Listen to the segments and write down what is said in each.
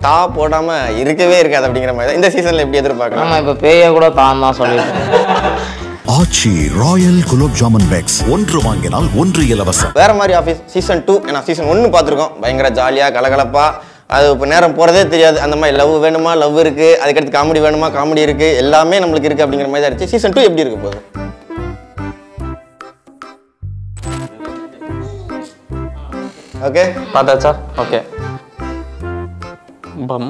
தா போடாம இருக்கவே இருக்காது அப்படிங்கிற மாதிரி தான் இந்த சீசன்ல எப்படி எதிர்பார்க்கலாம் நம்ம இப்போ பேயை கூட தான் தான் சொல்லிட்டு ஆச்சி ராயல் குலோப் ஜாமுன் பேக்ஸ் ஒன்று வாங்கினால் ஒன்று இலவசம் வேற மாதிரி ஆஃபீஸ் சீசன் டூ ஏன்னா சீசன் ஒன்று பார்த்துருக்கோம் பயங்கர ஜாலியாக கலகலப்பா அது இப்போ நேரம் போகிறதே தெரியாது அந்த மாதிரி லவ் வேணுமா லவ் இருக்கு அதுக்கடுத்து காமெடி வேணுமா காமெடி இருக்கு எல்லாமே நம்மளுக்கு இருக்கு அப்படிங்கிற மாதிரி தான் இருந்துச்சு சீசன் டூ எப்படி இருக்கு போகுது ஓகே பார்த்தாச்சா ஓகே பம்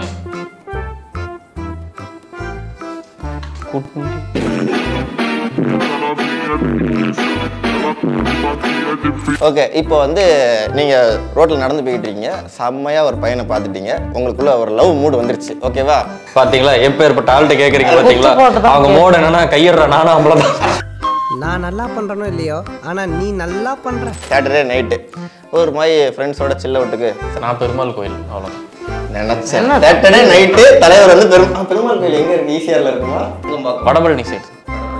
ஓகே இப்போ வந்து நீங்கள் ரோட்டில் நடந்து போய்கிட்டு இருக்கீங்க செம்மையாக ஒரு பையனை பார்த்துட்டீங்க உங்களுக்குள்ள ஒரு லவ் மூடு வந்துருச்சு ஓகேவா பாத்தீங்களா எப்பேற்பட்ட ஆள்கிட்ட கேக்குறீங்க பாத்தீங்களா அவங்க மோடு என்னன்னா கையிடுற நானும் அவ்வளவுதான் நான் நல்லா பண்றேனோ இல்லையோ ஆனா நீ நல்லா பண்ற சாட்டர்டே நைட்டு ஒரு மாதிரி ஃப்ரெண்ட்ஸோட சில்ல விட்டுக்கு நான் பெருமாள் கோயில் அவ்வளவுதான் நினைச்சேன் சாட்டர்டே நைட்டு தலைவர் வந்து பெரும் ஆ, பெருமாள் கோயில் எங்க இருக்கு ஈஸியாரில் இருக்குமா நம்பக்கம். வடபழனி சைடு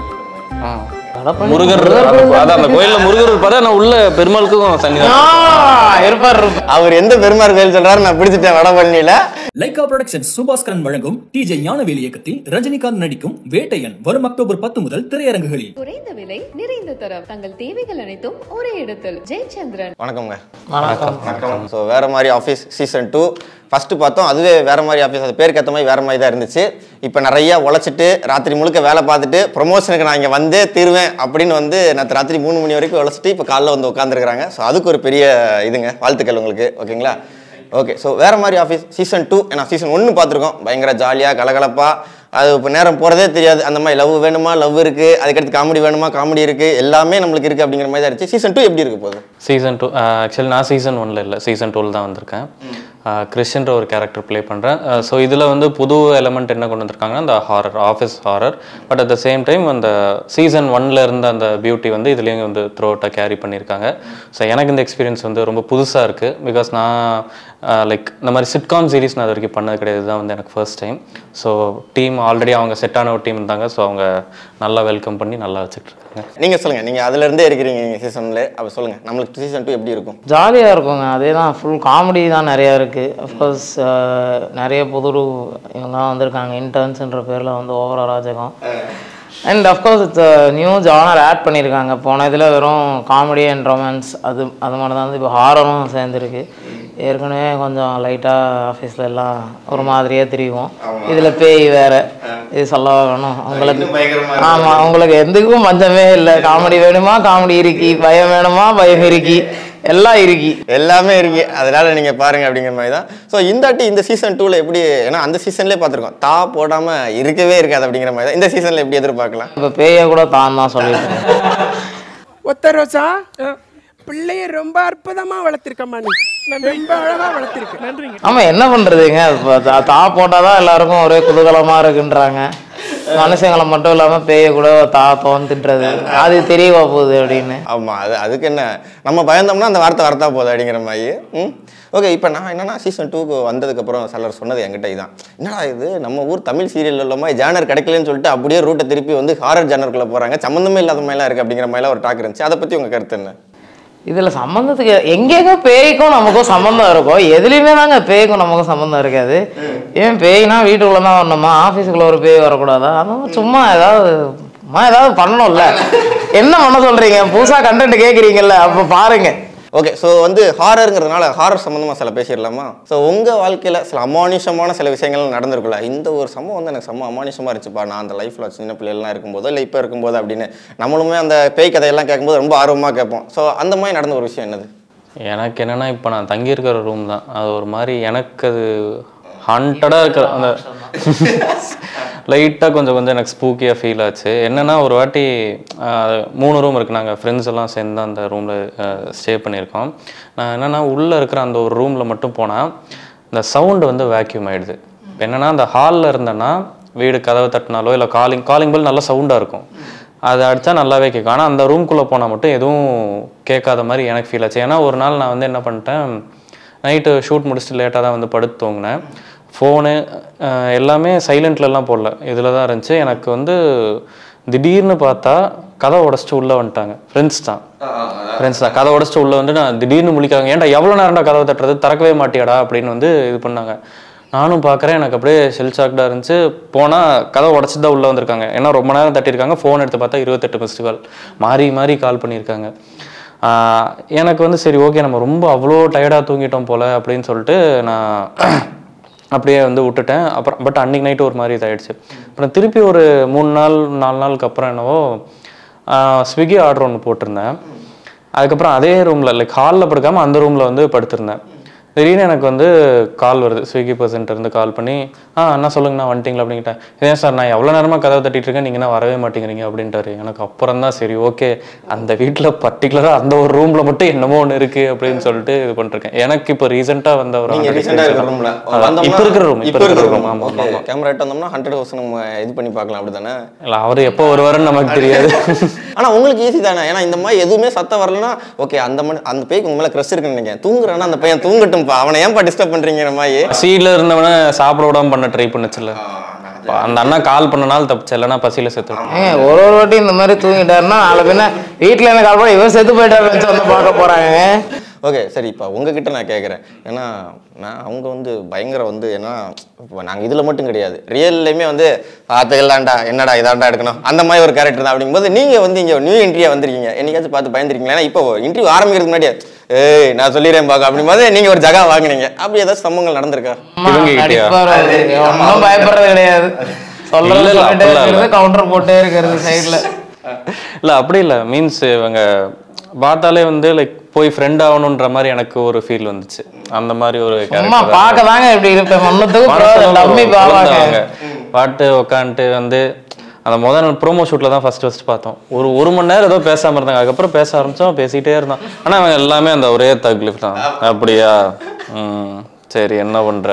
முருகர் அந்த- அதான் அந்த கோயில்ல முருகர் இருப்பாரு நான் உள்ள பெருமாளுக்கும் சன்னிதானம் இருப்பார் இருப்பார் அவர் எந்த பெருமாள் கோயில் சொல்றாரு நான் பிடிச்சிட்டேன் வடபழனியில லைகா புரொடக்ஷன்ஸ் சுபாஸ்கரன் வழங்கும் டிஜே ஞானவேல் இயக்கத்தில் ரஜினிகாந்த் நடிக்கும் வேட்டையன் வரும் அக்டோபர் பத்து முதல் திரையரங்குகளில் குறைந்த விலை நிறைந்த தரம் தங்கள் தேவைகள் அனைத்தும் ஒரே இடத்தில் ஜெயச்சந்திரன் வணக்கம்ங்க வணக்கம் வணக்கம் ஸோ வேற மாதிரி ஆஃபீஸ் சீசன் டூ ஃபர்ஸ்ட் பார்த்தோம் அதுவே வேற மாதிரி ஆஃபீஸ் அது பேருக்கு ஏற்ற மாதிரி வேற மாதிரி தான் இருந்துச்சு இப்போ நிறைய உழைச்சிட்டு ராத்திரி முழுக்க வேலை பார்த்துட்டு ப்ரொமோஷனுக்கு நான் இங்கே வந்தே தீருவேன் அப்படின்னு வந்து நேற்று ராத்திரி மூணு மணி வரைக்கும் உழைச்சிட்டு இப்போ காலைல வந்து உட்காந்துருக்காங்க ஸோ அதுக்கு ஒரு பெரிய இதுங்க வாழ்த்துக்கள் உங்களுக்கு ஓகேங்களா ஓகே ஸோ வேற மாதிரி ஆஃபீஸ் சீசன் டூ ஏன்னா சீசன் ஒன்று பார்த்துருக்கோம் பயங்கர ஜாலியாக கலகலப்பா அது இப்போ நேரம் போகிறதே தெரியாது அந்த மாதிரி லவ் வேணுமா லவ் இருக்கு அதுக்கடுத்து காமெடி வேணுமா காமெடி இருக்கு எல்லாமே நம்மளுக்கு இருக்கு அப்படிங்கிற மாதிரி தான் இருந்துச்சு சீசன் டூ எப்படி இருக்க போகுது சீசன் டூ ஆக்சுவலி நான் சீசன் ஒன்ல இல்லை சீசன் டூவில் தான் வந்திருக்கேன் கிறிஸ்டின்ற ஒரு கேரக்டர் ப்ளே பண்ணுறேன் ஸோ இதில் வந்து புது எலமெண்ட் என்ன கொண்டு வந்திருக்காங்கன்னா அந்த horror office horror but at the same time அந்த சீசன் ஒன்ல இருந்த அந்த பியூட்டி வந்து இதுலேயும் வந்து த்ரோ அவுட்டாக கேரி பண்ணியிருக்காங்க ஸோ எனக்கு இந்த எக்ஸ்பீரியன்ஸ் வந்து ரொம்ப புதுசாக இருக்குது பிகாஸ் நான் லைக் இந்த மாதிரி சிட்காம் சீரிஸ் நான் இது வரைக்கும் பண்ணது கிடையாது தான் வந்து எனக்கு first time so team already அவங்க செட்டான ஒரு டீம் இருந்தாங்க ஸோ அவங்க நல்லா வெல்கம் பண்ணி நல்லா வச்சுட்டு இருக்காங்க நீங்க சொல்லுங்க நீங்க அதுல இருந்தே இருக்கிறீங்க நீங்க சீசன்ல அப்ப சொல்லுங்க நம்மளுக்கு சீசன் டூ எப்படி இருக்கும் ஜாலியாக இருக்குங்க அதே தான் ஃபுல் காமெடி தான் நிறையா இருக்குது அஃப்கோர்ஸ் நிறைய புது இவங்கலாம் வந்திருக்காங்க இன்டர்ன்ஸ்ன்ற பேரில் வந்து ஓவரா ராஜகம் and of course it's new genre add பண்ணியிருக்காங்க போன இதில் வெறும் காமெடி அண்ட் ரொமான்ஸ் அது அது மாதிரி தான் வந்து இப்போ ஹாரரும் சேர்ந்துருக்கு ஏற்கனவே கொஞ்சம் லைட்டாக ஆஃபீஸில் எல்லாம் ஒரு மாதிரியே தெரியும் இதில் பேய் வேறு இது சொல்ல வேணும் உங்களுக்கு ஆமாம் உங்களுக்கு எதுக்கும் பஞ்சமே இல்லை காமெடி வேணுமா காமெடி இருக்கி பயம் வேணுமா பயம் இருக்கி எல்லாம் இருக்கி எல்லாமே இருக்கு அதனால நீங்க பாருங்க அப்படிங்கிற மாதிரி தான் ஸோ இந்த வாட்டி இந்த சீசன் டூல எப்படி ஏன்னா அந்த சீசன்லேயே பார்த்துருக்கோம் தா போடாம இருக்கவே இருக்காது அப்படிங்கிற மாதிரி தான் இந்த சீசன்ல எப்படி எதிர்பார்க்கலாம் இப்போ பேயை கூட தான் தான் சொல்லிட்டு ஒத்த ரோசா பிள்ளைய ரொம்ப அற்புதமா வளர்த்திருக்கம்மா நீ ரொம்ப அழகா வளர்த்திருக்க நன்றிங்க ஆமாம் என்ன பண்ணுறதுங்க இப்போ தா- தா போட்டால் தான் எல்லாருக்கும் ஒரே குதூகலமாக இருக்குன்றாங்க மனுஷங்களை மட்டும் இல்லாமல் பேயை கூட தா தோன் திட்டுறது அது தெரியவா போகுது அப்படின்னு ஆமா அது அதுக்கு என்ன நம்ம பயந்தோம்னா அந்த வார்த்தை வரத்தா போகுது அப்படிங்கிற மாதிரி ம் ஓகே இப்போ நான் என்னன்னா சீசன் டூக்கு வந்ததுக்கப்புறம் சிலர் சொன்னது என்கிட்ட இதான் என்னடா இது நம்ம ஊர் தமிழ் சீரியல் இல்லாமல் ஜானர் கிடைக்கலன்னு சொல்லிட்டு அப்படியே ரூட்டை திருப்பி வந்து ஹாரர் ஜானருக்குள்ளே போகிறாங்க சம்மந்தமே இல்லாத மாதிரிலாம் இருக்குது அப்படிங்கிற மாதிரிலாம் ஒரு டாக் இருந்துச்சு அதை பற்றி உங்கள் கருத்து என்ன இதில் சம்மந்தத்துக்கு எங்கெங்க பேய்க்கும் நமக்கும் சம்மந்தம் இருக்கும் எதுலேயுமே தாங்க பேய்க்கும் நமக்கும் சம்மந்தம் இருக்காது ஏன் பேய்னா வீட்டுக்குள்ளே தான் வரணுமா ஆஃபீஸுக்குள்ளே ஒரு பேய் வரக்கூடாதா அந்த மாதிரி சும்மா ஏதாவது சும்மா ஏதாவது பண்ணணும்ல என்ன பண்ண சொல்கிறீங்க புதுசாக கண்டென்ட் கேட்குறீங்கல்ல அப்போ பாருங்க ஓகே ஸோ வந்து ஹாரருங்கிறதுனால ஹாரர் சம்மந்தமாக சில பேசிடலாமா ஸோ உங்கள் வாழ்க்கையில் சில அமானுஷமான சில விஷயங்கள் நடந்திருக்குல்ல இந்த ஒரு சம்பவம் வந்து எனக்கு செம்ம அமானுஷமாக இருந்துச்சுப்பா நான் அந்த லைஃப்பில் சின்ன பிள்ளைகள்லாம் இருக்கும்போதோ இல்லை இப்போ இருக்கும்போது அப்படின்னு நம்மளுமே அந்த பேய் கதையெல்லாம் கேட்கும்போது ரொம்ப ஆர்வமாக கேட்போம் ஸோ அந்த மாதிரி நடந்த ஒரு விஷயம் என்னது எனக்கு என்னன்னா இப்போ நான் தங்கியிருக்கிற ரூம் தான் அது ஒரு மாதிரி எனக்கு அது ஹண்டடாக இருக்கிற அந்த லைட்டாக கொஞ்சம் கொஞ்சம் எனக்கு ஸ்பூக்கியாக ஃபீல் ஆச்சு என்னன்னா ஒரு வாட்டி ஆஹ், மூணு ரூம் இருக்குது நாங்கள் ஃப்ரெண்ட்ஸ் எல்லாம் சேர்ந்து அந்த ரூமில் ஸ்டே பண்ணியிருக்கோம் நான் என்னன்னா உள்ளே இருக்கிற அந்த ஒரு ரூமில் மட்டும் போனால் இந்த சவுண்டு வந்து வேக்யூம் ஆயிடுது என்னன்னா அந்த ஹாலில் இருந்தேன்னா வீடு கதவை தட்டினாலோ இல்லை காலிங் காலிங் பெல் நல்லா சவுண்டாக இருக்கும் அது அடித்தா நல்லாவே கேட்கும் ஆனால் அந்த ரூம்குள்ளே போனால் மட்டும் எதுவும் கேட்காத மாதிரி எனக்கு ஃபீல் ஆச்சு ஏன்னா ஒரு நாள் நான் வந்து என்ன பண்ணிட்டேன் நைட்டு ஷூட் முடிச்சுட்டு லேட்டாக தான் வந்து படுத்து தூங்கினேன் ஃபோனு எல்லாமே சைலண்ட்லலாம் போடல இதில் தான் இருந்துச்சு எனக்கு வந்து திடீர்னு பார்த்தா கதை உடச்சிட்டு உள்ளே வந்துட்டாங்க ஃப்ரெண்ட்ஸ் தான் ஃப்ரெண்ட்ஸ் தான் கதை உடச்சிட்டு உள்ளே வந்து நான் திடீர்னு முழிக்காங்க ஏன்டா எவ்வளோ நேரம்டா கதவை தட்டுறது திறக்கவே மாட்டியாடா அப்படின்னு வந்து இது பண்ணாங்க நானும் பார்க்குறேன் எனக்கு அப்படியே ஷெல் ஷாக்டாக இருந்துச்சு போனால் கதை உடச்சி தான் உள்ளே வந்திருக்காங்க ஏன்னா ரொம்ப நேரம் தட்டியிருக்காங்க ஃபோன் எடுத்து பார்த்தா இருபத்தெட்டு மிஸ்டு கால் மாறி மாறி கால் பண்ணியிருக்காங்க ஆஹ் எனக்கு வந்து சரி ஓகே நம்ம ரொம்ப அவ்வளோ டயர்டாக தூங்கிட்டோம் போல் அப்படின்னு சொல்லிட்டு நான் அப்படியே வந்து விட்டுட்டேன் அப்புறம் பட் அன்றைக்கி நைட்டு ஒரு மாதிரி இதாயிடுச்சு அப்புறம் திருப்பி ஒரு மூணு நாள் நாலு நாளுக்கு அப்புறம் என்னவோ ஸ்விக்கி ஆர்டர் ஒன்று போட்டிருந்தேன் அதுக்கப்புறம் அதே ரூமில் லைக் ஹாலில் படுக்காமல் அந்த ரூமில் வந்து படுத்திருந்தேன் திடீர்னு எனக்கு வந்து கால் வருது ஸ்விக்கி பர்சன்ட் இருந்து கால் பண்ணி ஆ என்ன சொல்லுங்கண்ணா வந்துட்டீங்களா அப்படின்ட்டேன் ஏன் சார் நான் எவ்வளோ நேரமாக கதவை தட்டிட்டு இருக்கேன் நீங்கள் என்ன வரவே மாட்டேங்கிறீங்க அப்படின்ட்டாரு எனக்கு அப்புறம் தான் சரி ஓகே அந்த வீட்டில் பர்டிகுலராக அந்த ஒரு ரூமில் மட்டும் என்னமோ ஒன்று இருக்குது அப்படின்னு சொல்லிட்டு இது பண்ணிருக்கேன் எனக்கு இப்போ ரீசெண்டாக வந்த ஒரு நீங்க ரீசெண்டா இருக்கிற ரூம்ல இப்போ இருக்கிற ரூம் இப்போ இருக்கிற ரூம் ஆமாம் ஆமாம் கேமரா எட்டு வந்தோம்னா ஹண்ட்ரட் ஹவுஸ் நம்ம இது பண்ணி பார்க்கலாம் அப்படிதானே இல்லை அவர் எப்போ வருவாருன்னு நமக்கு தெரியாது ஆனா உங்களுக்கு ஈஸி தானே ஏன்னா இந்த மாதிரி எதுவுமே சத்தம் வரலன்னா ஓகே அந்த மணி அந்த பேய்க்கு உங்க மேல க்ரெஷ் இருக்குன்னு நினைக்கிறேன் தூங்குறானா அந்த பையன் தூங்கட்டும்பா அவனை ஏன்பா டிஸ்டர்ப் பண்றீங்கிற மாதிரி சீல இருந்தவன சாப்பிட விடாம பண்ண ட்ரை பண்ணுச்சுல்ல அந்த அண்ணா கால் பண்ணனால தப்பிச்சு இல்லைன்னா பசியில செத்து ஏங்க ஒரு ஒரு வாட்டி இந்த மாதிரி தூங்கிட்டாருன்னா நாளை பின்ன வீட்டில் என்ன கால் பண்ணி இவன் செத்து போயிட்டாரு வச்சு வந்து பார்க்க போறாங்க ஓகே சரி இப்போ உங்ககிட்ட நான் கேட்குறேன் ஏன்னா நான் அவங்க வந்து பயங்கர வந்து ஏன்னா இப்போ நாங்கள் இதில் மட்டும் கிடையாது ரியல்லையுமே வந்து பார்த்துக்கலாம்டா என்னடா இதாண்டா எடுக்கணும் அந்த மாதிரி ஒரு கேரக்டர் தான் அப்படிங்கும்போது நீங்கள் வந்து இங்கே நியூ என்ட்ரியாக வந்திருக்கீங்க என்னைக்காச்சும் பார்த்து பயந்துருக்கீங்களா ஏன்னா இப்போ இன்டர்வியூ ஆரம்பிக்கிறதுக்கு முன்னாடியே ஏய் நான் சொல்லிடுறேன் பார்க்க அப்படிங்கும்போது நீங்கள் ஒரு ஜகா வாங்குனீங்க அப்படி ஏதாச்சும் சம்பவங்கள் நடந்திருக்கா இவங்க கிட்டயா? நடிப்பாரு அவரு. ஒண்ணும் பயப்படுறது கிடையாது சொல்றது இல்ல, இல்ல, சொல்லிட்டே அப்படிலாம் இல்ல. இருக்கிறது கவுண்டர் போட்டே இருக்கிறது சைடுல இல்ல அப்படி இல்ல மீன்ஸ் இவங்க பார்த்தாலே வந்து லைக் போய் ஃப்ரெண்ட் ஆகணுன்ற மாதிரி எனக்கு ஒரு ஃபீல் வந்துச்சு அந்த மாதிரி ஒரு சும்மா character தான். பார்க்க தாங்க இப்படி இருப்பேன் ஒன்னுத்துக்கும் மனசுல டம்மி ஒரு பாவாங்க குழந்தை பாட்டு உட்காந்துட்டு வந்து அந்த முதல் நாள் ப்ரோமோ ஷூட்டில் தான் ஃபர்ஸ்ட் ஃபர்ஸ்ட் பார்த்தோம் ஒரு ஒரு மணி நேரம் ஏதோ பேசாம இருந்தாங்க அதுக்கப்புறம் பேச ஆரம்பிச்சோம் பேசிக்கிட்டே இருந்தான் ஆனா அவங்க எல்லாமே அந்த ஒரே தக்லிஃப் தான் அப்படியா ம் சரி என்ன பண்ற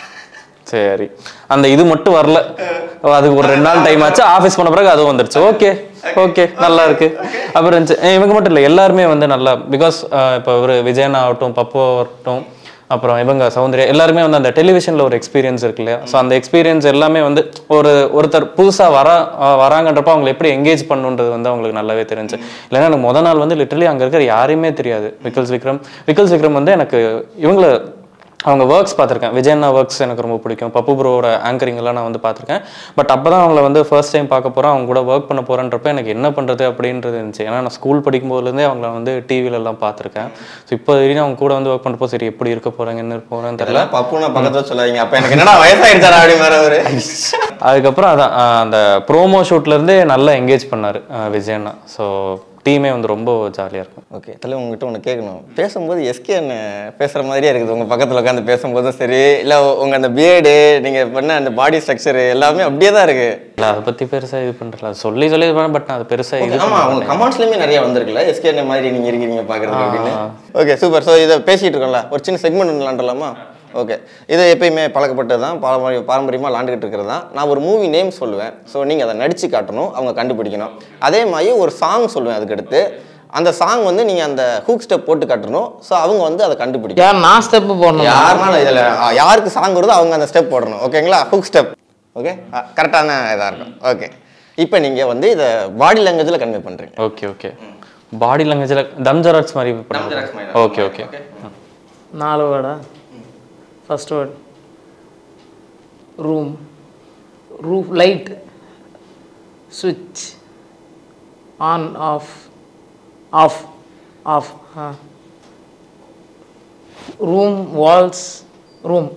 சரி அந்த இது மட்டும் வரல அதுக்கு ஒரு ரெண்டு நாள் டைம் ஆச்சு ஆஃபீஸ் போன பிறகு அதுவும் வந்துருச்சு ஓகே ஓகே நல்லா இருக்கு அப்புறம் இருந்துச்சு ஏ, இவங்க மட்டும் இல்லை எல்லாருமே வந்து நல்லா பிகாஸ் இப்போ ஒரு விஜயனா ஆகட்டும் பப்பு ஆகட்டும் அப்புறம் இவங்க சௌந்தர்யா எல்லாருமே வந்து அந்த டெலிவிஷனில் ஒரு எக்ஸ்பீரியன்ஸ் இருக்கு இல்லையா ஸோ அந்த எக்ஸ்பீரியன்ஸ் எல்லாமே வந்து ஒரு ஒருத்தர் புதுசாக வர அஹ் வராங்கன்றப்ப அவங்களை எப்படி எங்கேஜ் பண்ணுன்றது வந்து அவங்களுக்கு நல்லாவே தெரிஞ்சு இல்லைன்னா எனக்கு முத நாள் வந்து லிட்டரலி அங்கே இருக்கிற யாரையுமே தெரியாது விக்கல்ஸ் விக்ரம் விக்கல்ஸ் விக்ரம் வந்து எனக்கு இவங்கள அவங்க ஒர்க்ஸ் பார்த்துருக்கேன் விஜயண்ணா ஒர்க்ஸ் எனக்கு ரொம்ப பிடிக்கும் பப்பு ப்ரோவோட ஆங்கரிங் எல்லாம் நான் வந்து பார்த்துருக்கேன் பட் அப்போ தான் அவங்கள வந்து ஃபர்ஸ்ட் டைம் பார்க்க போகிறேன் அவங்க கூட ஒர்க் பண்ண போகிறேன்றப்ப எனக்கு என்ன பண்ணுறது அப்படின்றது இருந்துச்சு ஏன்னா நான் ஸ்கூல் படிக்கும்போதுலேருந்தே அவங்கள வந்து டிவில எல்லாம் பார்த்துருக்கேன் ஸோ இப்போ வரையும் அவங்க கூட வந்து ஒர்க் பண்ணப்போ சரி எப்படி இருக்க போகிறாங்க என்ன இருக்க போகிறேன்னு தெரியல இதெல்லாம் பப்புனா பக்கத்துல சொல்லாதீங்க அப்ப எனக்கு என்னடா வயசாயிடுச்சாரா அப்படி மாதிரி அவரு அதுக்கப்புறம் அதான் ஆஹ் அந்த ப்ரோமோ ஷூட்லேருந்தே நல்லா என்கேஜ் பண்ணார் விஜயண்ணா ஸோ டீமே வந்து ரொம்ப ஜாலியாக இருக்கும் ஓகே தலை உங்ககிட்ட ஒன்று கேட்கணும் பேசும்போது எஸ்கே என்ன பேசுகிற மாதிரியே இருக்குது உங்கள் பக்கத்தில் உட்காந்து பேசும்போதும் சரி இல்லை உங்கள் அந்த பியர்டு நீங்கள் பண்ண அந்த பாடி ஸ்ட்ரக்சர் எல்லாமே அப்படியே தான் இருக்குது இல்லை அதை பற்றி பெருசாக இது பண்ணுறல சொல்லி சொல்லி இது பண்ண பட் நான் அது பெருசாக இது ஆமா உங்க கமெண்ட்ஸ்லயுமே நிறைய வந்திருக்குல்ல எஸ்கே என்ன மாதிரி நீங்க இருக்கிறீங்க பாக்குறதுக்கு அப்படின்னு ஓகே சூப்பர் ஸோ இதை பேசிட்டு இருக்கோம்ல ஒரு சின்ன செக்மெண்ட் விளாண்டலாமா ஓகே இது எப்பயுமே பழக்கப்பட்டது தான் பாரம்பரிய பாரம்பரியமாக விளாண்டுக்கிட்டு இருக்கிறது தான் நான் ஒரு மூவி நேம் சொல்லுவேன் ஸோ நீங்கள் அதை நடித்து காட்டணும் அவங்க கண்டுபிடிக்கணும் அதே மாதிரி ஒரு சாங் சொல்லுவேன் அதுக்கடுத்து அந்த சாங் வந்து நீங்கள் அந்த ஹூக் ஸ்டெப் போட்டு காட்டணும் ஸோ அவங்க வந்து அதை கண்டுபிடிக்கணும் யார் நான் ஸ்டெப் போடணும் யாருனாலும் இதில் யாருக்கு சாங் வருதோ அவங்க அந்த ஸ்டெப் போடணும் ஓகேங்களா ஹுக் ஸ்டெப் ஓகே கரெக்டான இதாக இருக்கும் ஓகே இப்போ நீங்கள் வந்து இதை பாடி லாங்குவேஜில் கன்வே பண்ணுறீங்க ஓகே ஓகே பாடி லாங்குவேஜில் தம் ஜெராக்ஸ் மாதிரி ஜெராக்ஸ் மாதிரி. ஓகே ஓகே நாலு வேர்டா first word room roof light சுவிட்ச் ஆன் ஆஃப் ஆஃப் ஆஃப் ஆ ரூம் வால்ஸ் ரூம்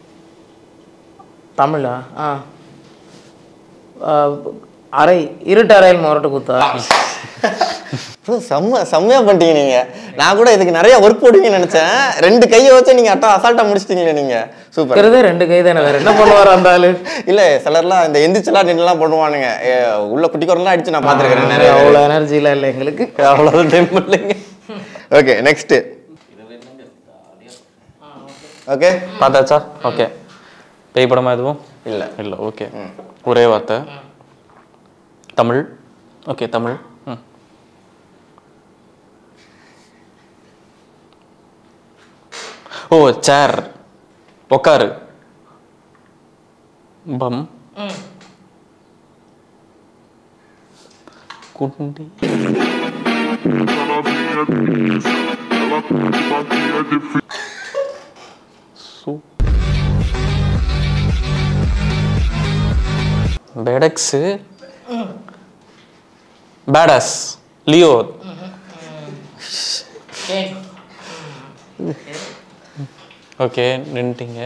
தமிழா ஆ ஆ, அறை இருட்டு அறையில் முரட்டு குத்தா ப்ரோ செம்ம செம்மையாக பண்ணிட்டீங்க நீங்கள் நான் கூட இதுக்கு நிறைய ஒர்க் போடுவீங்கன்னு நினச்சேன் ரெண்டு கையை வச்சு நீங்கள் அட்டா அசால்ட்டாக முடிச்சிட்டீங்களே நீங்கள் சூப்பர் இருக்கிறதே ரெண்டு கை தானே வேற என்ன பண்ணுவார் அந்த ஆளு இல்லை சிலர்லாம் இந்த எந்திரிச்செல்லாம் நின்றுலாம் பண்ணுவானுங்க ஏ, உள்ள குட்டி குரல்லாம் அடிச்சு நான் பார்த்துருக்கிறேன் நிறைய அவ்வளோ எனர்ஜிலாம் இல்லை எங்களுக்கு அவ்வளோதான் டைம் இல்லைங்க ஓகே நெக்ஸ்ட்டு ஓகே பார்த்தாச்சா ஓகே பேய் படமா எதுவும் இல்லை இல்லை ஓகே ஒரே வார்த்தை தமிழ் ஓகே தமிழ் ம் ஓ சேர் உக்காரு பம் குண்டி சூ பெடக்ஸு பேடாஸ் லியோ ஓகே நின்ட்டீங்க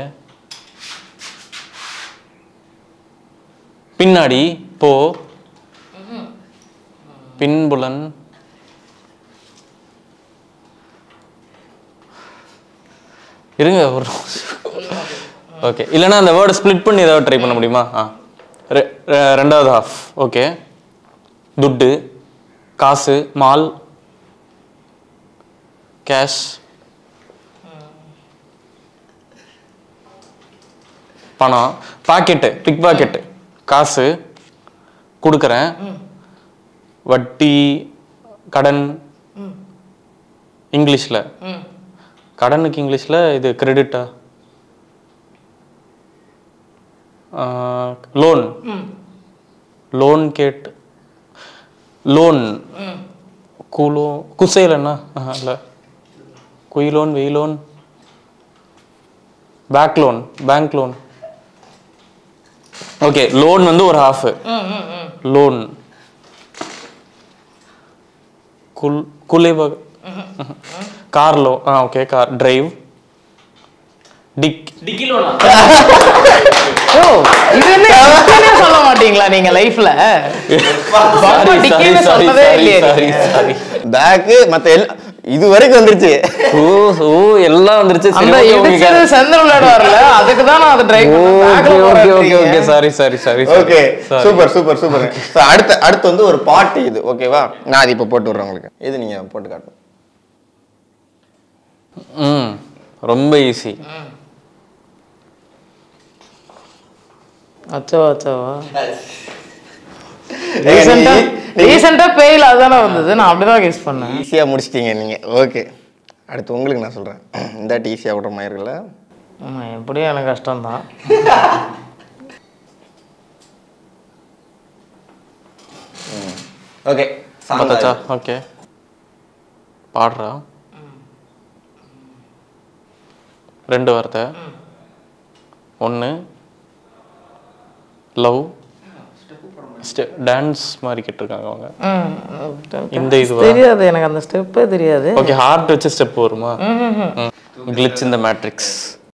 பின்னாடி போ பின்புலன் இருங்க ஒரு ஓகே இல்லைன்னா அந்த வேர்டை ஸ்ப்ளிட் பண்ணி ஏதாவது ட்ரை பண்ண முடியுமா ஆ ரெ- ரெ- ரெண்டாவது ஹாஃப் ஓகே துட்டு காசு மால் கேஷ் பணம் பாக்கெட்டு பிக் பாக்கெட்டு காசு கொடுக்குறேன் வட்டி கடன் இங்கிலீஷில் கடனுக்கு இங்கிலீஷில் இது கிரெடிட்டா லோன் லோன் கேட் லோன் குலோ குசைலண்ணா இல்லை குயிலோன் வெயிலோன் back loan bank loan okay loan வந்து ஒரு ஹாஃப் லோன் குல் குலைவ கார் லோ ஆ ஓகே கார் டிரைவ் டிக் ஓ இது என்ன இப்படியே சொல்ல மாட்டீங்களா நீங்க லைஃப்ல டிக்கின்னு சொன்னதே இல்லையே சாரி நீங்க. சாரி பேக்கு மத்த எல்லா இது வரைக்கும் வந்துருச்சு ஓ ஓ எல்லாம் வந்துருச்சு சரி அந்த ஓகே இடிச்சது ஓகே செந்தில் விளையாடுவார்ல அதுக்கு தான் நான் அதை drive okay okay okay okay sorry sorry sorry okay super super super so அடுத்து அடுத்து வந்து ஒரு பாட்டு இது ஓகேவா நான் அது இப்போ போட்டு விட்றேன் உங்களுக்கு இது நீங்க போட்டு காட்டணும் ம் ரொம்ப ஈஸி அச்சவா அச்சவா ரீசெண்டா ரீசெண்டா பேயில் அதுதானே வந்தது நான் அப்படிதான் கெஸ் பண்ணேன் ஈஸியா முடிச்சிட்டீங்க நீங்க ஓகே அடுத்து உங்களுக்கு நான் சொல்றேன் இந்த ஈஸியா விடுற மாதிரி இருக்குல்ல ஆமா எப்படியும் எனக்கு கஷ்டம்தான் ஓகே பார்த்தாச்சா ஓகே பாடுறா ரெண்டு வார்த்தை ஒன்று லவ் டான்ஸ் மாதிரி கேட்டிருக்காங்க அவங்க இந்த இதுவா? தெரியாது எனக்கு அந்த ஸ்டெப்பே தெரியாது ஓகே ஹார்ட் வச்சு ஸ்டெப் வருமா கிளிச் இந்த மேட்ரிக்ஸ்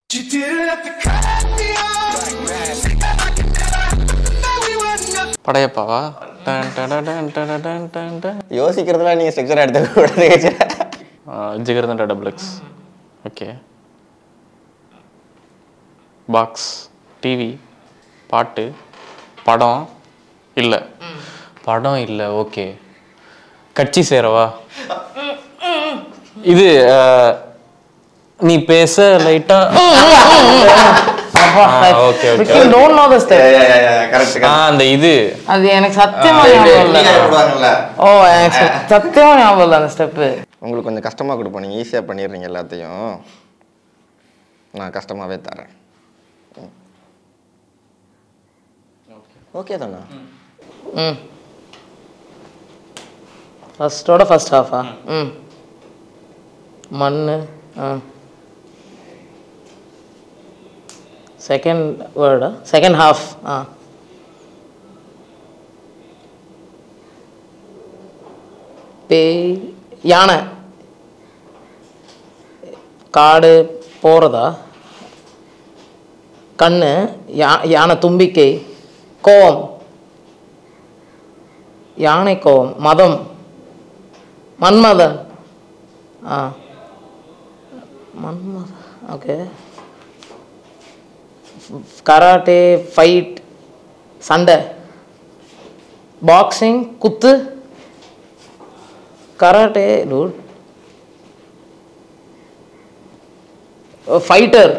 படையப்பாவா டன் டன் டன் டன் டன் டன் டன். யோசிக்கிறதுலாம் நீங்க ஸ்ட்ரக்சர் எடுத்து கூடாது ஆ, Jigarthanda double X okay box TV பாட்டு படம் இல்லை படம் இல்லை ஓகே கட்சி சேரவா இது ஆ, நீ பேச லைட்டா okay okay don't know the step correct ஆ அந்த இது அது எனக்கு சத்தியமா ஞாபகம் இல்லை போடுவாங்கல்ல ஓ எனக்கு ச- சத்தியமா ஞாபகம் இல்லை அந்த ஸ்டெப்பு உங்களுக்கு கொஞ்சம் கஷ்டமா கொடுப்போம் நீங்க ஈஸியா பண்ணிடுறீங்க எல்லாத்தையும் நான் கஷ்டமாவே தரேன் ஓகே தானே ம் ஃபர்ஸ்டோட ஃபர்ஸ்ட் ஹாஃபா ம் மண் ஆ செகண்ட் வேர்டா செகண்ட் ஹாஃப் ஆ பேய் யானை காடு போகிறதா கண்ணு யா யானை தும்பிக்கை கோவம் யானை கோவம் மதம் மன்மதன் ஆ மன்மதன் ஓகே கராட்டே ஃபைட் சண்டை பாக்ஸிங் குத்து கராட்டே டூட் ஃபைட்டர்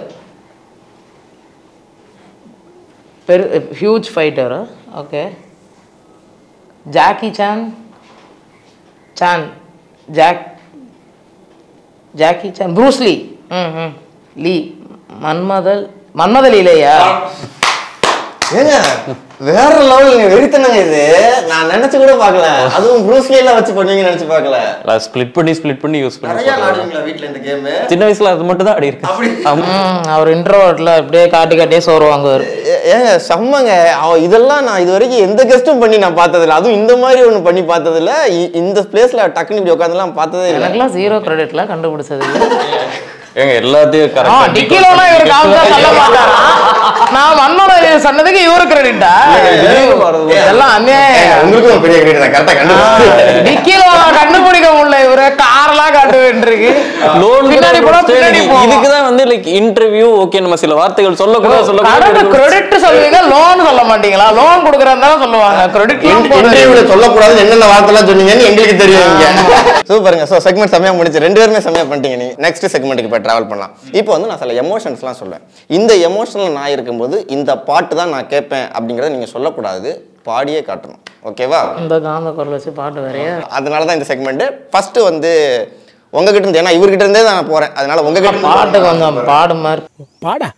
பெரு ஹியூஜ் ஃபைட்டரா okay Jackie Chan Chan Jack Jackie Chan Bruce Lee ம் ம் லீ மன்மதல் மன்மத லீலையா ஏங்க வேற லெவலுங்க வெறித்தனங்க இது நான் நினைச்சு கூட பார்க்கல அதுவும் ப்ரூஸ்லி எல்லாம் வச்சு பண்ணுவீங்கன்னு நினைச்சு பார்க்கல ஸ்ப்ளிட் பண்ணி ஸ்ப்ளிட் பண்ணி யூஸ் பண்ணி நிறைய விளாடுவீங்களா வீட்ல இந்த கேம் சின்ன வயசுல அது மட்டும் தான் ஆடி இருக்கு ஆமா. ம், அவர் இன்ட்ரோவர்ட்ல அப்படியே காட்டி காட்டியே சோறு வாங்குவார் ஏங்க செம்மங்க அவ இதெல்லாம் நான் இது வரைக்கும் எந்த கெஸ்டும் பண்ணி நான் பார்த்ததில்ல அதுவும் இந்த மாதிரி ஒண்ணு பண்ணி பார்த்ததில்ல இ- இந்த பிளேஸ்ல டக்குன்னு இப்படி உட்காந்துலாம் பார்த்ததே இல்லை எனக்குலாம் ஜீரோ கிரெடிட்ல கண்டுபிடிச்சது இல்லை ஏங்க எல்லாத்தையும் ஆ கரெக்டா டிக்கிலோனா இவர் காமிச்சா சொல்ல மாட்டாரா நான் மன்னோட சொன்னதுக்கு இவரு கிரெடிட்டா இதெல்லாம் அநியாயம் உங்களுக்கும் பெரிய கிரேட் தான் கரெக்டா கண்டுபிடிச்சு டிக்கிலோ கண்டுபிடிக்க முடியல இவரு கார்லாம் காட்ட வேண்டியிருக்கு லோன் பின்னாடி போனா பின்னாடி போவோம். இதுக்கு தான் வந்து லைக் இன்டர்வியூ ஓகே நம்ம சில வார்த்தைகள் சொல்லக்கூடாது கடன் சொல்லக்கூடாது கிரெடிட் சொல்லுவீங்க லோன் சொல்ல மாட்டீங்களா லோன் கொடுக்கறதா சொல்லுவாங்க கிரெடிட் இன்டர்வியூல சொல்லக்கூடாது என்னென்ன வார்த்தைலாம் சொன்னீங்கன்னு எங்களுக்கு தெரியும் இங்க சூப்பருங்க ஸோ செக்மெண்ட் செம்மையா முடிச்சு ரெண்டு பேருமே செம்மையா பண்ணிட்டீங்க நீ நெக்ஸ்ட் செக்மெண்ட்டுக்கு போய் டிராவல் பண்ணலாம் இப்போ வந்து நான் சில எமோஷன்ஸ்லாம் சொல்லுவேன் இந்த எமோஷனல் நான் இருக்கும்போது இந்த பாட்டு தான் நான் கேட்பேன் அப்படிங்கறத நீங்க சொல்லக்கூடாது பாடியே காட்டணும் ஓகேவா இந்த காந்த குரல் வச்சு பாட்டு வேறையா அதனால தான் இந்த செக்மெண்ட் ஃபர்ஸ்ட் வந்து உங்ககிட்ட இருந்து ஏன்னா இவர்கிட்ட இருந்தே தான் நான் போறேன் அதனால உங்ககிட்ட இருந்து பாட்டு கொஞ்சம் பாடு மாதிரி பாடா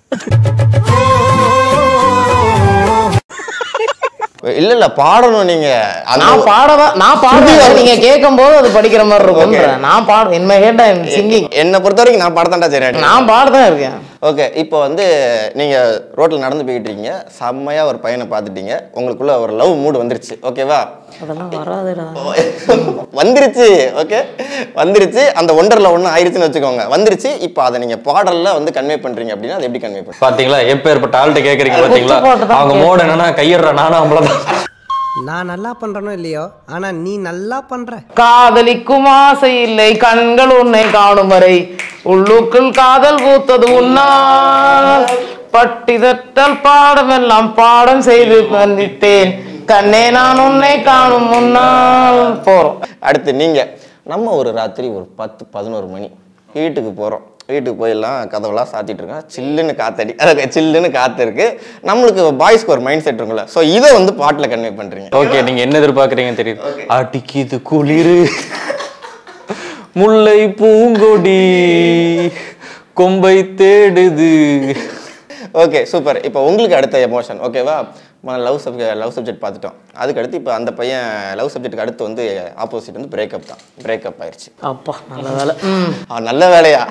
இல்ல இல்ல பாடணும் நீங்க அந்த- நான் பாடதான் நான் பாடுவேன் நீங்க கேட்கும் போது அது படிக்கிற மாதிரி இருக்கும் நான் பாடு in my head I am singing என்னை பொறுத்த வரைக்கும் நான் பாடத்தான்டா சரி நான் பாடுதான் இருக்கேன் ஓகே இப்போ வந்து நீங்க ரோட்ல நடந்து போய்கிட்டு இருக்கீங்க செம்மையா ஒரு பையனை பார்த்துட்டீங்க உங்களுக்குள்ள ஒரு லவ் மூடு வந்துருச்சு ஓகேவா அதெல்லாம் வராதுடா வந்துருச்சு ஓகே வந்துருச்சு அந்த ஒன்றரில் ஒன்று ஆயிருச்சுன்னு வச்சுக்கோங்க வந்துருச்சு இப்போ அதை நீங்க பாடல்ல வந்து கன்வே பண்றீங்க அப்படின்னா அதை எப்படி கன்வே பண்ணுறீங்க பாத்தீங்களா எப்பேற்பட்ட ஆள்கிட்ட கேக்குறீங்க பாத்தீங்களா குத்து பாட்டு தான் அவங்க மோடு என்னன்னா கையிடுற நானும் அவ்வளவுதான் நான் நல்லா பண்றேனோ இல்லையோ ஆனா நீ நல்லா பண்ற காதலிக்கும் ஆசை இல்லை கண்கள் உன்னை காணும் வரை உள்ளுக்குள் காதல் பூத்தது உன்னால் பட்டிதட்டல் பாடமெல்லாம் பாடம் செய்து வந்தித்தேன் கண்ணே நான் உன்னை காணும் முன்னால் போறோம் அடுத்து நீங்க நம்ம ஒரு ராத்திரி ஒரு பத்து பதினோரு மணி வீட்டுக்கு போறோம் வீட்டுக்கு போயெல்லாம் கதவெல்லாம் சாத்திட்டு இருக்கோம் சில்லுன்னு காத்தடி அதாவது சில்லுன்னு காத்து இருக்கு நம்மளுக்கு பாய்ஸ்க்கு ஒரு மைண்ட் செட் இருக்கும்ல ஸோ இதை வந்து பாட்டில் கன்வே பண்றீங்க ஓகே நீங்க என்ன எதிர்பார்க்கறீங்கன்னு தெரியுது அடிக்குது குளிரு முல்லை பூங்கொடி கொம்பை தேடுது ஓகே சூப்பர் இப்போ உங்களுக்கு அடுத்த எமோஷன் ஓகேவா லவ் சப்ஜெக்ட் லவ் சப்ஜெக்ட் பார்த்துட்டோம் அதுக்கு அடுத்து இப்போ அந்த பையன் லவ் சப்ஜெக்ட்டுக்கு அடுத்து வந்து ஆப்போசிட் வந்து பிரேக்கப் தான் பிரேக்கப் ஆயிடுச்சு அப்பா நல்ல வேலை ம் ஆ, நல்ல வேலையா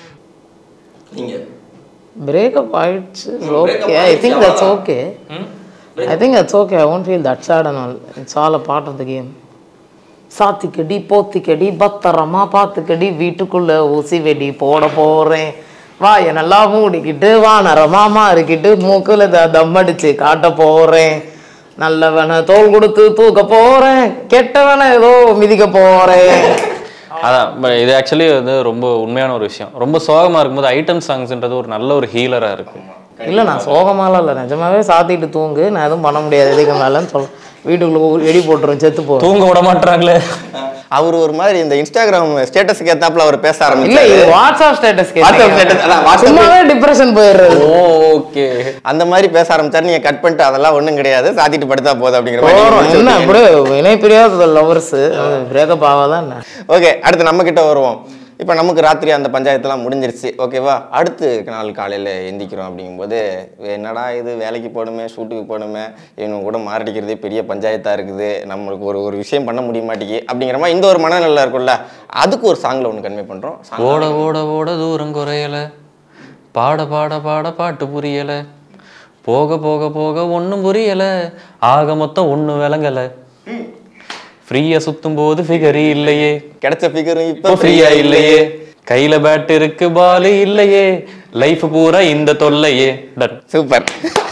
நீங்க பிரேக்கப் ஆயிடுச்சு okay I think that's okay I think that's okay I won't feel that sad and all it's all a part of the game சாத்திக்கடி போத்திக்கடி பத்திரமா பார்த்துக்கடி வீட்டுக்குள்ள ஊசி வெடி போட போறேன் வாயை நல்லா மூடிக்கிட்டு வானரமா மாறிக்கிட்டு மூக்குல த- தம் அடிச்சு காட்ட போறேன் நல்லவனை தோல் கொடுத்து தூக்க போறேன் கெட்டவனை ஏதோ மிதிக்க போறேன் அதான் but இது ஆக்சுவலி வந்து ரொம்ப உண்மையான ஒரு விஷயம் ரொம்ப சோகமா இருக்கும்போது ஐட்டம் சாங்ஸ்ன்றது ஒரு நல்ல ஒரு ஹீலரா இருக்கு இல்லை நான் சோகமாலாம் இல்லை நிஜமாவே சாத்திட்டு தூங்கு நான் எதுவும் பண்ண முடியாது இதுக்கு மேலேன்னு சொல்ல வீட்டுக்குள்ள ஒரு எடி போட்டுரும் செத்து போ தூங்க விட மாட்டாங்களே அவர் ஒரு மாதிரி இந்த இன்ஸ்டாகிராம் ஸ்டேட்டஸ்க்கு ஏத்தாப்புல அவர் பேச இல்ல ஆரம்பிச்சாரு இது வாட்ஸ்அப் ஸ்டேட்டஸ் WhatsApp status, அதான் WhatsApp சும்மாவே டிப்ரெஷன் போயிடுறது ஓகே அந்த மாதிரி பேச ஆரம்பிச்சாரு நீங்க கட் பண்ணிட்டு அதெல்லாம் ஒண்ணும் கிடையாது சாத்திட்டு படுத்தா போதும் அப்படிங்கிற போறோம் மாதிரி என்ன அப்படியே இணை பிரியாத லவர்ஸ் பிரேக்கப் ஆகாதான் என்ன ஓகே அடுத்து நம்ம கிட்ட வருவோம் இப்போ நமக்கு ராத்திரி அந்த பஞ்சாயத்துலாம் முடிஞ்சிருச்சு ஓகேவா அடுத்து நாள் காலையில் எந்திக்கிறோம் அப்படிங்கும்போது என்னடா இது வேலைக்கு போகணுமே ஷூட்டுக்கு போகணுமே இவங்க கூட மாரடிக்கிறதே பெரிய பஞ்சாயத்தாக இருக்குது நம்மளுக்கு ஒரு ஒரு விஷயம் பண்ண முடிய மாட்டேங்கி அப்படிங்கிற மாதிரி இந்த ஒரு மனநிலை இருக்கும்ல அதுக்கு ஒரு சாங்கில் ஒன்று கன்வே பண்ணுறோம் ஓட ஓட ஓட தூரம் குறையல பாட பாட பாட பாட்டு புரியல போக போக போக ஒன்றும் புரியல ஆக மொத்தம் ஒன்றும் விளங்கல ஃப்ரீயா சுத்தும் போது ஃபிகரி இல்லையே கிடைச்ச ஃபிகரும் இப்போ இப்போ ஃப்ரீயா இல்லையே கையில பேட் இருக்கு பால் இல்லையே லைஃப் பூரா இந்த தொல்லையே டன் சூப்பர்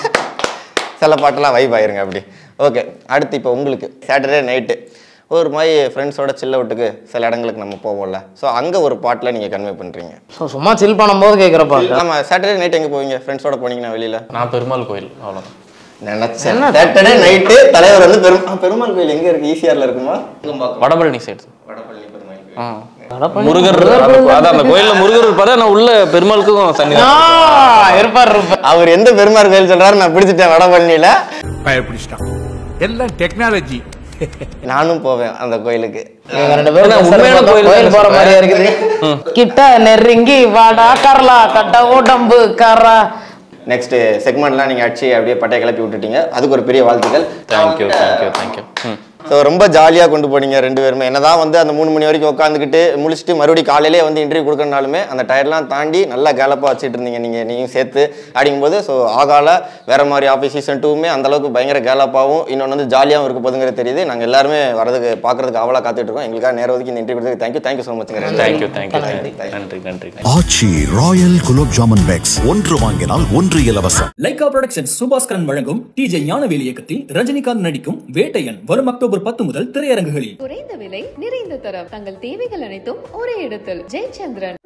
சில பாட்டெல்லாம் வைப் ஆயிருங்க அப்படி ஓகே அடுத்து இப்போ உங்களுக்கு சாட்டர்டே நைட்டு ஒரு மாதிரி ஃப்ரெண்ட்ஸோட சில்ல விட்டுக்கு சில இடங்களுக்கு நம்ம போவோம்ல ஸோ அங்கே ஒரு பாட்டில் நீங்கள் கன்வே பண்ணுறீங்க ஸோ சும்மா சில் பண்ணும்போது கேட்குற பாட்டு நம்ம சாட்டர்டே நைட் எங்கே போவீங்க ஃப்ரெண்ட்ஸோட போனீங்கன்னா வெளியில் நான் பெருமாள் கோயில் அவ்வளோதான் நினச்சேன் சாட்டர்டே நைட்டு தலைவர் வந்து பெரும் ஆ, பெருமாள் கோயில் எங்கே இருக்குது ஈசிஆரில் இருக்குமா வடபழனி சைடு வடபழனி பெருமாள் கோயில். முருகர் அந்த- அதான் அந்த கோயில்ல முருகர் இருப்பாரு நான் உள்ள பெருமாளுக்கும் சன்னி ஆ, இருப்பார் இருப்பார் அவர் எந்த பெருமாள் கோயில் சொல்றாரு நான் பிடிச்சிட்டேன் வடபழனியில் பயப்பிடிச்சிட்டான் எல்லாம் டெக்னாலஜி நானும் போவேன் அந்த கோயிலுக்கு இவங்க ரெண்டு பேரும் அதான் உண்மையான பேசுறது கோயில் கோயில் தானே போற சொல்றேன். மாதிரியா இருக்குது கிட்ட நெருங்கி வாடா கரலா கட்ட உடம்பு கரா நெக்ஸ்ட் செக்மெண்ட்லாம் நீங்கள் அடிச்சு அப்படியே பட்டையை கிளப்பி விட்டுட்டீங்க அதுக்கு ஒரு பெரிய வாழ்த்துக்கள் தேங்க்யூ தேங்க்யூ தேங்க்யூ ம் ஸோ ரொம்ப ஜாலியாக கொண்டு போனீங்க ரெண்டு பேருமே என்னதான் வந்து அந்த மூணு மணி வரைக்கும் உட்காந்துக்கிட்டு முடிச்சுட்டு மறுபடியும் காலையிலே வந்து இன்டர்வியூ கொடுக்கறனாலுமே அந்த டயர்லாம் தாண்டி நல்லா கேலப்பாக வச்சுட்டு இருந்தீங்க நீங்கள் நீயும் சேர்த்து அப்படிங்கும்போது ஸோ ஆகால வேற மாதிரி ஆஃபீஸ் சீசன் டூவுமே அந்த அளவுக்கு பயங்கர கேலப்பாகவும் இன்னொன்று வந்து ஜாலியாகவும் இருக்க போதுங்கிறது தெரியுது நாங்கள் எல்லாருமே வரதுக்கு பார்க்கறதுக்கு அவளாக காத்துட்டு இருக்கோம் எங்களுக்காக நேரம் ஒதுக்கி இந்த இன்டர்வியூ கொடுத்ததுக்கு தேங்க்யூ தேங்க்யூ ஸோ மச்ங்க தேங்க்யூ தேங்க்யூ நன்றி நன்றி ஆச்சி ராயல் குலோப் ஜாமன் பேக்ஸ் ஒன்று வாங்கினால் ஒன்று இலவசம் லைகா புரொடக்ஷன்ஸ் சுபாஸ்கரன் வழங்கும் டிஜே ஞானவேல் இயக்கத்தில் ரஜினிகாந்த் நடிக்கும் வேட்டையன் வரும் அக்டோபர் பத்து முதல் திரையரங்குகளில் குறைந்த விலை நிறைந்த தரம் தங்கள் தேவைகள் அனைத்தும் ஒரே இடத்தில் ஜெயச்சந்திரன்